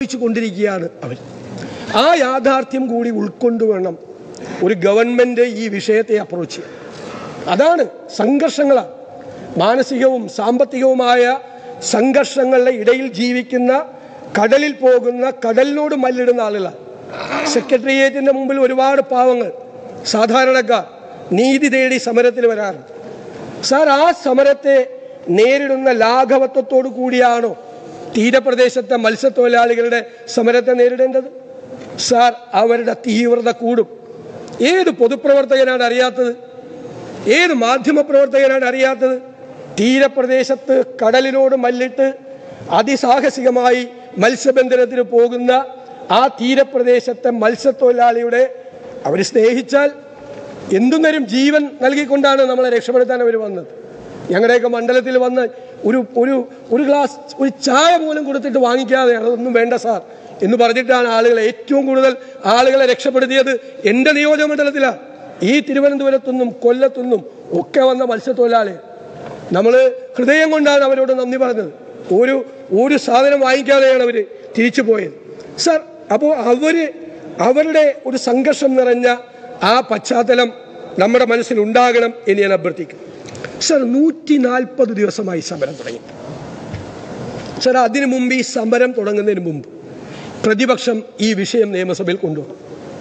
അനുഭവിച്ചു കൊണ്ടിരിക്കുകയാണ് അവർ ആ യാഥാർത്ഥ്യം കൂടി ഉൾക്കൊണ്ടുവേണം ഒരു ഗവൺമെന്റ് ഈ വിഷയത്തെ അപ്രോച്ച് ചെയ്യാൻ അതാണ് സംഘർഷങ്ങളാണ് മാനസികവും സാമ്പത്തികവുമായ സംഘർഷങ്ങളുടെ ഇടയിൽ ജീവിക്കുന്ന കടലിൽ പോകുന്ന കടലിനോട് മല്ലിടുന്ന ആളുകളാണ് സെക്രട്ടേറിയറ്റിന്റെ മുമ്പിൽ ഒരുപാട് പാവങ്ങൾ സാധാരണക്കാർ നീതി തേടി സമരത്തിൽ വരാറുണ്ട് സാർ ആ സമരത്തെ നേരിടുന്ന ലാഘവത്വത്തോടു കൂടിയാണോ തീരപ്രദേശത്തെ മത്സ്യത്തൊഴിലാളികളുടെ സമരത്തെ നേരിടേണ്ടത് സാർ അവരുടെ തീവ്രത കൂടും ഏത് പൊതുപ്രവർത്തകനാണ് അറിയാത്തത് ഏത് മാധ്യമപ്രവർത്തകനാണ് അറിയാത്തത് തീരപ്രദേശത്ത് കടലിനോട് മല്ലിട്ട് അതിസാഹസികമായി മത്സ്യബന്ധനത്തിന് പോകുന്ന ആ തീരപ്രദേശത്തെ മത്സ്യത്തൊഴിലാളിയുടെ അവർ സ്നേഹിച്ചാൽ എന്തുനേരം ജീവൻ നൽകിക്കൊണ്ടാണ് നമ്മളെ രക്ഷപ്പെടുത്താൻ അവർ വന്നത് ഞങ്ങളുടെയൊക്കെ മണ്ഡലത്തിൽ വന്ന് ഒരു ഒരു ഒരു ഗ്ലാസ് ഒരു ചായ പോലും കൊടുത്തിട്ട് വാങ്ങിക്കാതെ അതൊന്നും വേണ്ട സാർ എന്ന് പറഞ്ഞിട്ടാണ് ആളുകളെ ഏറ്റവും കൂടുതൽ ആളുകളെ രക്ഷപ്പെടുത്തിയത് എൻ്റെ നിയോജക മണ്ഡലത്തിലാണ് ഈ തിരുവനന്തപുരത്തുനിന്നും കൊല്ലത്തുനിന്നും ഒക്കെ വന്ന മത്സ്യത്തൊഴിലാളി നമ്മൾ ഹൃദയം കൊണ്ടാണ് അവരോട് നന്ദി പറഞ്ഞത് ഒരു ഒരു സാധനം വാങ്ങിക്കാതെയാണ് അവർ തിരിച്ചു പോയത് സാർ അപ്പോൾ അവര് അവരുടെ ഒരു സംഘർഷം നിറഞ്ഞ ആ പശ്ചാത്തലം നമ്മുടെ മനസ്സിൽ ഉണ്ടാകണം എന്ന് ഞാൻ അഭ്യർത്ഥിക്കും സർ നൂറ്റി നാൽപ്പത് ദിവസമായി സമരം തുടങ്ങി സർ അതിനു മുമ്പ് ഈ സമരം തുടങ്ങുന്നതിന് മുമ്പ് പ്രതിപക്ഷം ഈ വിഷയം നിയമസഭയിൽ കൊണ്ടുവന്നു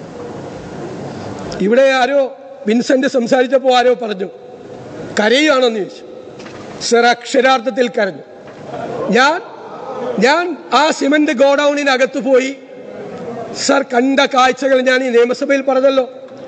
ഇവിടെ ആരോ വിൻസെന്റ് സംസാരിച്ചപ്പോൾ ആരോ പറഞ്ഞു കരയുകയാണെന്ന് ചോദിച്ചു സർ അക്ഷരാർത്ഥത്തിൽ കരഞ്ഞു ഞാൻ ഞാൻ ആ സിമന്റ് ഗോഡൌണിനകത്ത് പോയി സർ കണ്ട കാഴ്ചകൾ ഞാൻ ഈ നിയമസഭയിൽ പറഞ്ഞല്ലോ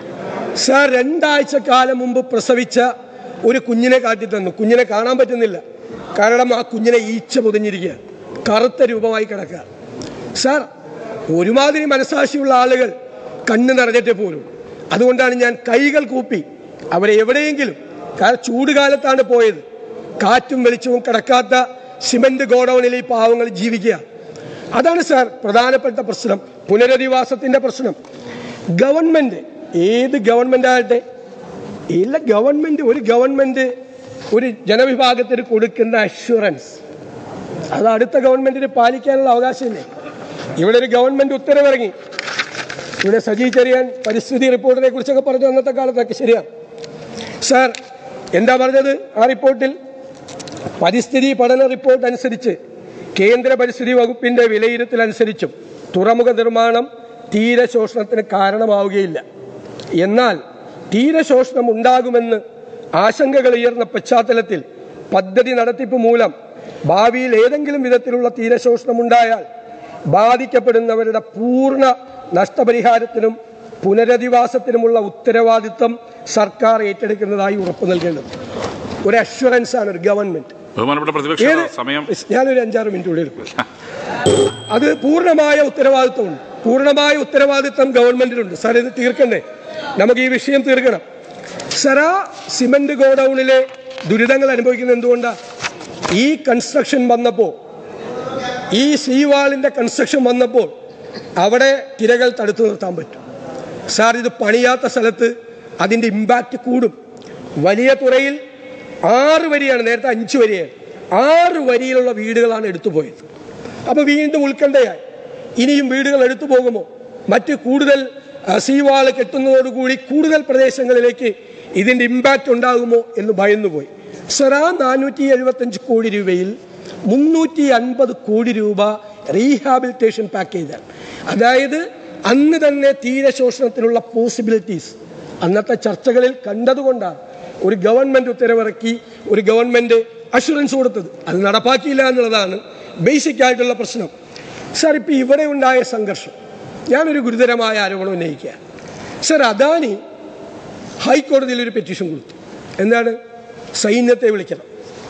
സർ രണ്ടാഴ്ച കാലം മുമ്പ് പ്രസവിച്ച ഒരു കുഞ്ഞിനെ കാട്ടി തന്നു കുഞ്ഞിനെ കാണാൻ പറ്റുന്നില്ല കാരണം ആ കുഞ്ഞിനെ ഈച്ച പൊതിഞ്ഞിരിക്കുക കറുത്ത രൂപമായി കിടക്കുക സാർ ഒരുമാതിരി മനസാക്ഷിയുള്ള ആളുകൾ കണ്ണ് നിറഞ്ഞിട്ടേ പോലും അതുകൊണ്ടാണ് ഞാൻ കൈകൾ കൂപ്പി അവരെ എവിടെയെങ്കിലും കാരണം ചൂടുകാലത്താണ് പോയത് കാറ്റും വെളിച്ചവും കിടക്കാത്ത സിമന്റ് ഗോഡൌണിൽ ഈ പാവങ്ങൾ ജീവിക്കുക അതാണ് സാർ പ്രധാനപ്പെട്ട പ്രശ്നം പുനരധിവാസത്തിന്റെ പ്രശ്നം ഗവൺമെന്റ് ഏത് ഗവൺമെന്റ് ആകട്ടെ ഇല്ല ഗവൺമെന്റ് ഒരു ഗവൺമെന്റ് ഒരു ജനവിഭാഗത്തിന് കൊടുക്കുന്ന അഷുറൻസ് അത് അടുത്ത ഗവൺമെന്റിന് പാലിക്കാനുള്ള അവകാശമില്ലേ ഇവിടെ ഒരു ഗവൺമെന്റ് ഉത്തരവിറങ്ങി ഇവിടെ സജി ചെറിയാൻ പരിസ്ഥിതി റിപ്പോർട്ടിനെ കുറിച്ചൊക്കെ പറഞ്ഞു അന്നത്തെ കാലത്തൊക്കെ ശരിയാണ് സാർ എന്താ പറഞ്ഞത് ആ റിപ്പോർട്ടിൽ പരിസ്ഥിതി പഠന റിപ്പോർട്ട് അനുസരിച്ച് കേന്ദ്ര പരിസ്ഥിതി വകുപ്പിന്റെ വിലയിരുത്തൽ അനുസരിച്ചും തുറമുഖ നിർമ്മാണം തീരശോഷണത്തിന് കാരണമാവുകയില്ല എന്നാൽ തീരശോഷണം ഉണ്ടാകുമെന്ന് ആശങ്കകൾ ഉയർന്ന പശ്ചാത്തലത്തിൽ പദ്ധതി നടത്തിപ്പ് മൂലം ഭാവിയിൽ ഏതെങ്കിലും വിധത്തിലുള്ള തീരശോഷണം ഉണ്ടായാൽ ബാധിക്കപ്പെടുന്നവരുടെ പൂർണ്ണ നഷ്ടപരിഹാരത്തിനും പുനരധിവാസത്തിനുമുള്ള ഉത്തരവാദിത്തം സർക്കാർ ഏറ്റെടുക്കുന്നതായി ഉറപ്പു നൽകേണ്ടത് ഒരു അഷുറൻസ് ആണ് ഒരു ഗവൺമെന്റ് ബഹുമാനപ്പെട്ട പ്രതിപക്ഷ ഏത് സമയം ഞാനൊരു അഞ്ചാറ് മിനിറ്റ് കൂടി എടുക്കും അത് പൂർണ്ണമായ ഉത്തരവാദിത്വമുണ്ട് പൂർണ്ണമായ ഉത്തരവാദിത്വം ഗവൺമെന്റിനുണ്ട് സാർ ഇത് തീർക്കണ്ടേ നമുക്ക് ഈ വിഷയം തീർക്കണം സർ ആ സിമന്റ് ഗോഡൌണിലെ ദുരിതങ്ങൾ അനുഭവിക്കുന്നത് എന്തുകൊണ്ടാണ് ഈ കൺസ്ട്രക്ഷൻ വന്നപ്പോൾ ഈ സീ വാളിന്റെ കൺസ്ട്രക്ഷൻ വന്നപ്പോൾ അവിടെ തിരകൾ തടുത്തു നിർത്താൻ പറ്റും സാർ ഇത് പണിയാത്ത സ്ഥലത്ത് അതിന്റെ ഇമ്പാക്റ്റ് കൂടും വലിയ തുറയിൽ ആറ് വരിയാണ് നേരത്തെ അഞ്ച് വരിയാണ് ആറ് വരിയിലുള്ള വീടുകളാണ് എടുത്തു പോയത് അപ്പോൾ വീണ്ടും ഉത്കണ്ഠയായി ഇനിയും വീടുകൾ എടുത്തു പോകുമോ മറ്റ് കൂടുതൽ സീവാള് കെട്ടുന്നതോടുകൂടി കൂടുതൽ പ്രദേശങ്ങളിലേക്ക് ഇതിന്റെ ഇമ്പാക്റ്റ് ഉണ്ടാകുമോ എന്ന് ഭയന്നുപോയി സർ ആ നാനൂറ്റി എഴുപത്തഞ്ച് കോടി രൂപയിൽ മുന്നൂറ്റി അൻപത് കോടി രൂപ റീഹാബിലിറ്റേഷൻ പാക്കേജാണ് അതായത് അന്ന് തന്നെ തീരശോഷണത്തിനുള്ള പോസിബിലിറ്റീസ് അന്നത്തെ ചർച്ചകളിൽ കണ്ടതുകൊണ്ടാണ് ഒരു ഗവൺമെന്റ് ഉത്തരവിറക്കി ഒരു ഗവൺമെന്റ് അഷുറൻസ് കൊടുത്തത് അത് നടപ്പാക്കിയില്ല എന്നുള്ളതാണ് ബേസിക് ആയിട്ടുള്ള പ്രശ്നം സാർ ഇപ്പം ഇവിടെ ഉണ്ടായ സംഘർഷം ഞാനൊരു ഗുരുതരമായ ആരോപണം ഉന്നയിക്കുക സാർ അദാനി ഹൈക്കോടതിയിൽ ഒരു പെറ്റീഷൻ കൊടുത്തു എന്താണ് സൈന്യത്തെ വിളിക്കണം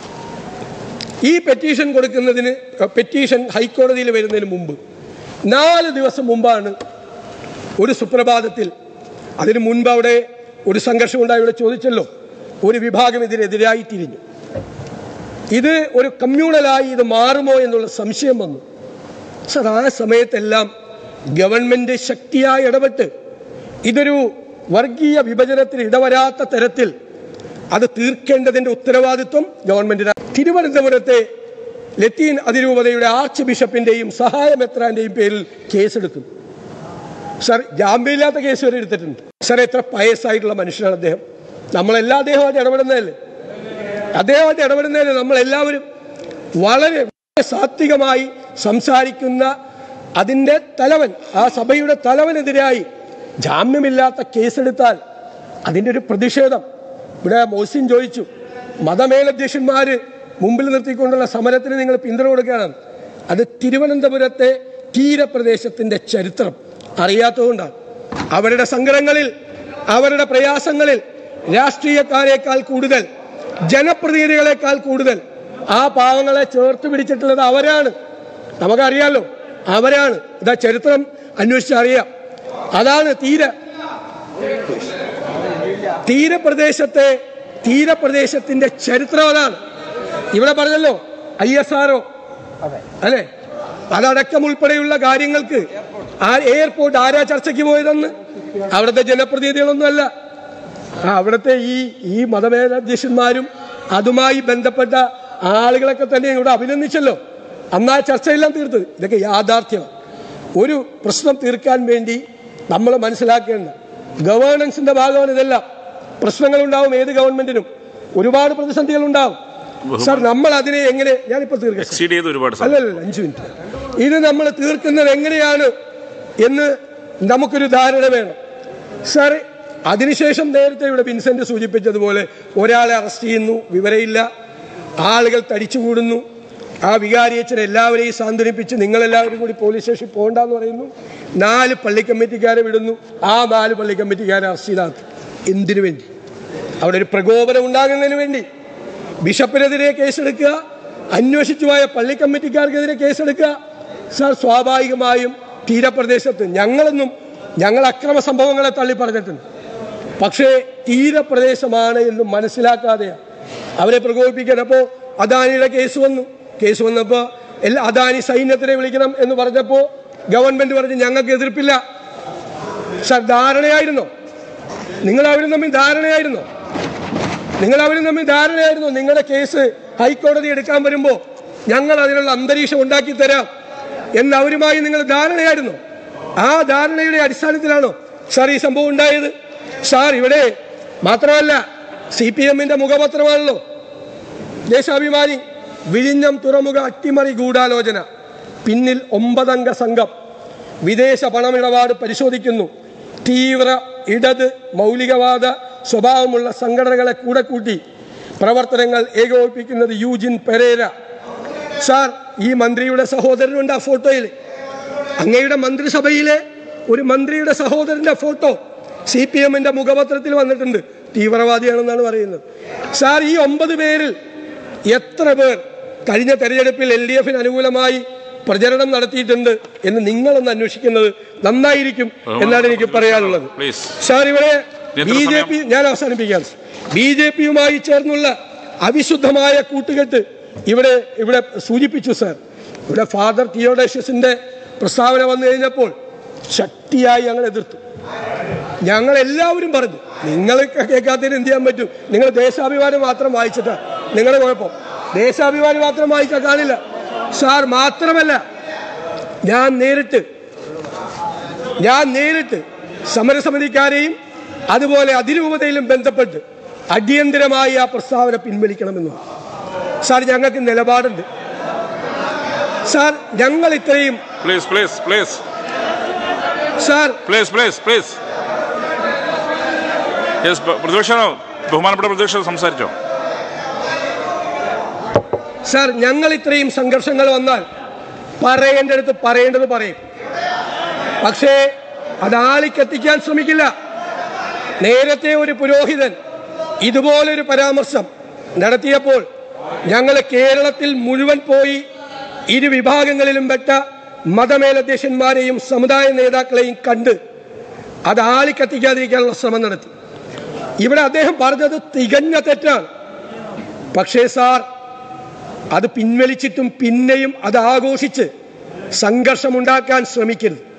ഈ പെറ്റീഷൻ കൊടുക്കുന്നതിന് പെറ്റീഷൻ ഹൈക്കോടതിയിൽ വരുന്നതിന് മുമ്പ് നാല് ദിവസം മുമ്പാണ് ഒരു സുപ്രഭാതത്തിൽ അതിനു മുൻപ് അവിടെ ഒരു സംഘർഷം ഉണ്ടായി ഇവിടെ ചോദിച്ചല്ലോ ഒരു വിഭാഗം ഇതിനെതിരായി തിരിഞ്ഞു ഇത് ഒരു കമ്മ്യൂണലായി ഇത് മാറുമോ എന്നുള്ള സംശയം വന്നു സർ ആ സമയത്തെല്ലാം ഗവൺമെന്റ് ശക്തിയായി ഇടപെട്ട് ഇതൊരു വർഗീയ വിഭജനത്തിന് ഇടവരാത്ത തരത്തിൽ അത് തീർക്കേണ്ടതിന്റെ ഉത്തരവാദിത്വം ഗവൺമെന്റിന് തിരുവനന്തപുരത്തെ ലത്തീൻ അതിരൂപതയുടെ ആർച്ച് ബിഷപ്പിന്റെയും സഹായമെത്രാന്റെയും പേരിൽ കേസെടുക്കുന്നു സാർ ജാമ്യമില്ലാത്ത കേസ് വരെ എടുത്തിട്ടുണ്ട് സാർ എത്ര പയസ്സായിട്ടുള്ള മനുഷ്യനാണ് അദ്ദേഹം നമ്മളെല്ലാ അദ്ദേഹമായിട്ട് ഇടപെടുന്നതല്ലേ അദ്ദേഹമായിട്ട് ഇടപെടുന്നതല്ലേ നമ്മളെല്ലാവരും വളരെ സാത്വികമായി സംസാരിക്കുന്ന അതിൻ്റെ തലവൻ ആ സഭയുടെ തലവനെതിരായി ജാമ്യമില്ലാത്ത കേസെടുത്താൽ അതിൻ്റെ ഒരു പ്രതിഷേധം ഇവിടെ മോസിൻ ചോദിച്ചു മതമേലധ്യക്ഷന്മാർ മുമ്പിൽ നിർത്തിക്കൊണ്ടുള്ള സമരത്തിന് നിങ്ങൾ പിന്തുണ കൊടുക്കുകയാണ് അത് തിരുവനന്തപുരത്തെ തീരപ്രദേശത്തിൻ്റെ ചരിത്രം അറിയാത്തതുകൊണ്ടാണ് അവരുടെ സങ്കടങ്ങളിൽ അവരുടെ പ്രയാസങ്ങളിൽ രാഷ്ട്രീയക്കാരേക്കാൾ കൂടുതൽ ജനപ്രതിനിധികളെക്കാൾ കൂടുതൽ ആ പാവങ്ങളെ ചേർത്ത് പിടിച്ചിട്ടുള്ളത് അവരാണ് നമുക്കറിയാലോ അവരാണ് ഇതാ ചരിത്രം അന്വേഷിച്ചറിയാം അതാണ് തീര തീരപ്രദേശത്തെ തീരപ്രദേശത്തിന്റെ ചരിത്രം അതാണ് ഇവിടെ പറഞ്ഞല്ലോ ഐ എസ് ആർഒ അല്ലെ അതടക്കം ഉൾപ്പെടെയുള്ള കാര്യങ്ങൾക്ക് ആ എയർപോർട്ട് ആരാ ചർച്ചയ്ക്ക് പോയതെന്ന് അവിടുത്തെ ജനപ്രതിനിധികളൊന്നുമല്ല ആ അവിടുത്തെ ഈ ഈ മതമേലധ്യക്ഷന്മാരും അതുമായി ബന്ധപ്പെട്ട ആളുകളൊക്കെ തന്നെ ഇവിടെ അഭിനന്ദിച്ചല്ലോ അന്ന് ആ ചർച്ചയെല്ലാം തീർത്തത് ഇതൊക്കെ യാഥാർത്ഥ്യമാണ് ഒരു പ്രശ്നം തീർക്കാൻ വേണ്ടി നമ്മൾ മനസ്സിലാക്കേണ്ട ഗവേണൻസിന്റെ ഭാഗമാണ് ഇതെല്ലാം പ്രശ്നങ്ങളുണ്ടാവും ഏത് ഗവൺമെന്റിനും ഒരുപാട് പ്രതിസന്ധികൾ ഉണ്ടാവും സാർ നമ്മൾ അതിനെ എങ്ങനെ ഞാനിപ്പോ തീർക്കാം സാർ. എക്സീഡ് ചെയ്ത് ഒരുപാട് സമയം. അല്ലല്ല അഞ്ചു മിനിറ്റ് ഇത് നമ്മൾ തീർക്കുന്നത് എങ്ങനെയാണ് എന്ന് നമുക്കൊരു ധാരണ വേണം സാർ അതിനുശേഷം നേരത്തെ ഇവിടെ വിൻസെന്റ് സൂചിപ്പിച്ചതുപോലെ ഒരാളെ അറസ്റ്റ് ചെയ്യുന്നു വിവരമില്ല ആളുകൾ തടിച്ചുകൂടുന്നു ആ വികാരിയച്ഛൻ എല്ലാവരെയും സാന്ത്വനിപ്പിച്ച് നിങ്ങളെല്ലാവരും കൂടി പോലീസ് സ്റ്റേഷനിൽ പോകണ്ടെന്ന് പറയുന്നു നാല് പള്ളി കമ്മിറ്റിക്കാരെ വിടുന്നു ആ നാല് പള്ളി കമ്മിറ്റിക്കാരെ അറസ്റ്റ് ചെയ്താൽ എന്തിനു വേണ്ടി അവിടെ ഒരു പ്രകോപനം ഉണ്ടാകുന്നതിന് വേണ്ടി ബിഷപ്പിനെതിരെ കേസെടുക്കുക അന്വേഷിച്ചു പോയ പള്ളി കമ്മിറ്റിക്കാർക്കെതിരെ കേസെടുക്കുക സാർ സ്വാഭാവികമായും തീരപ്രദേശത്ത് ഞങ്ങളൊന്നും ഞങ്ങൾ അക്രമ സംഭവങ്ങളെ തള്ളി പറഞ്ഞിട്ടുണ്ട് പക്ഷേ തീരപ്രദേശമാണ് എന്ന് മനസ്സിലാക്കാതെയാണ് അവരെ പ്രകോപിപ്പിക്കാൻ അപ്പോൾ അദാനിയുടെ കേസ് വന്നു കേസ് വന്നപ്പോൾ എല്ലാ അദാനി സൈന്യത്തിനെ വിളിക്കണം എന്ന് പറഞ്ഞപ്പോൾ ഗവൺമെന്റ് പറഞ്ഞു ഞങ്ങൾക്ക് എതിർപ്പില്ല സാർ ധാരണയായിരുന്നോ നിങ്ങൾ അവരും തമ്മിൽ ധാരണയായിരുന്നോ നിങ്ങൾ അവരും തമ്മിൽ ധാരണയായിരുന്നു നിങ്ങളുടെ കേസ് ഹൈക്കോടതി എടുക്കാൻ വരുമ്പോൾ ഞങ്ങൾ അതിനുള്ള അന്തരീക്ഷം ഉണ്ടാക്കി തരാം എന്ന് അവരുമായി നിങ്ങൾ ധാരണയായിരുന്നു ആ ധാരണയുടെ അടിസ്ഥാനത്തിലാണോ സാർ ഈ സംഭവം ഉണ്ടായത് സാർ ഇവിടെ മാത്രമല്ല സി പി എമ്മിന്റെ മുഖപത്രമാണല്ലോ ദേശാഭിമാനി വിഴിഞ്ഞം തുറമുഖ അട്ടിമറി ഗൂഢാലോചന പിന്നിൽ ഒമ്പതംഗ സംഘം വിദേശ പണമിടപാട് പരിശോധിക്കുന്നു തീവ്ര ഇടത് മൗലികവാദ സ്വഭാവമുള്ള സംഘടനകളെ കൂടെ കൂട്ടി പ്രവർത്തനങ്ങൾ ഏകോപിപ്പിക്കുന്നത് യൂജിൻ പെരേര സാർ ഈ മന്ത്രിയുടെ സഹോദരനുണ്ട് ആ ഫോട്ടോയിൽ അങ്ങയുടെ മന്ത്രിസഭയിലെ ഒരു മന്ത്രിയുടെ സഹോദരന്റെ ഫോട്ടോ സി പി എമ്മിന്റെ മുഖപത്രത്തിൽ വന്നിട്ടുണ്ട് തീവ്രവാദിയാണെന്നാണ് പറയുന്നത് സാർ ഈ ഒമ്പത് പേരിൽ എത്ര പേർ കഴിഞ്ഞ തെരഞ്ഞെടുപ്പിൽ എൽ ഡി എഫിന് അനുകൂലമായി പ്രചരണം നടത്തിയിട്ടുണ്ട് എന്ന് നിങ്ങളൊന്ന് അന്വേഷിക്കുന്നത് നന്നായിരിക്കും എന്നാണ് എനിക്ക് പറയാനുള്ളത് പ്ലീസ് സാർ ഇവിടെ എത്ര ബി ജെ സമയം? പി ഞാൻ അവസാനിപ്പിക്കാം ബി ജെ പിയുമായി ചേർന്നുള്ള അവിശുദ്ധമായ കൂട്ടുകെട്ട് ഇവിടെ ഇവിടെ സൂചിപ്പിച്ചു സാർ ഇവിടെ ഫാദർ തിയോഡേഷ്യസിന്റെ പ്രസ്താവന വന്നു കഴിഞ്ഞപ്പോൾ ശക്തിയായി ഞങ്ങൾ എതിർത്തു ഞങ്ങൾ എല്ലാവരും പറഞ്ഞു നിങ്ങൾ കേൾക്കാത്തതിന് എന്ത് ചെയ്യാൻ പറ്റും നിങ്ങൾ ദേശാഭിമാനം മാത്രം വായിച്ചിട്ടാ നിങ്ങളുടെ കുഴപ്പം ദേശാഭിമാനം മാത്രം വായിച്ചാൽ കാണില്ല സാർ മാത്രമല്ല ഞാൻ നേരിട്ട് ഞാൻ നേരിട്ട് സമരസമിതിക്കാരെയും അതുപോലെ അതിരൂപതയിലും ബന്ധപ്പെട്ട് അടിയന്തരമായി ആ പ്രസ്താവന പിൻവലിക്കണമെന്ന് സാർ ഞങ്ങൾക്ക് നിലപാടുണ്ട് സാർ ഞങ്ങൾ ഇത്രയും please please please sir please please please yes പ്രതിപക്ഷ ബഹുമാനപ്പെട്ട പ്രതിപക്ഷ സംസാരിച്ചോ സാർ ഞങ്ങൾ ഇത്രയും സംഘർഷങ്ങൾ വന്നാൽ പറയേണ്ടടുത്ത് പറയേണ്ടത് പറയും പക്ഷേ അത് ആളിക്കെത്തിക്കാൻ ശ്രമിക്കില്ല നേരത്തെ ഒരു പുരോഹിതൻ ഇതുപോലൊരു പരാമർശം നടത്തിയപ്പോൾ ഞങ്ങൾ കേരളത്തിൽ മുഴുവൻ പോയി ഇരു വിഭാഗങ്ങളിലും പെട്ട മതമേലധ്യക്ഷന്മാരെയും സമുദായ നേതാക്കളെയും കണ്ട് അത് ആളിക്കത്തിക്കാതിരിക്കാനുള്ള ശ്രമം നടത്തി ഇവിടെ അദ്ദേഹം പറഞ്ഞത് തികഞ്ഞ തെറ്റാണ് പക്ഷേ സാർ അത് പിൻവലിച്ചിട്ടും പിന്നെയും അത് ആഘോഷിച്ച് സംഘർഷമുണ്ടാക്കാൻ ശ്രമിക്കരുത്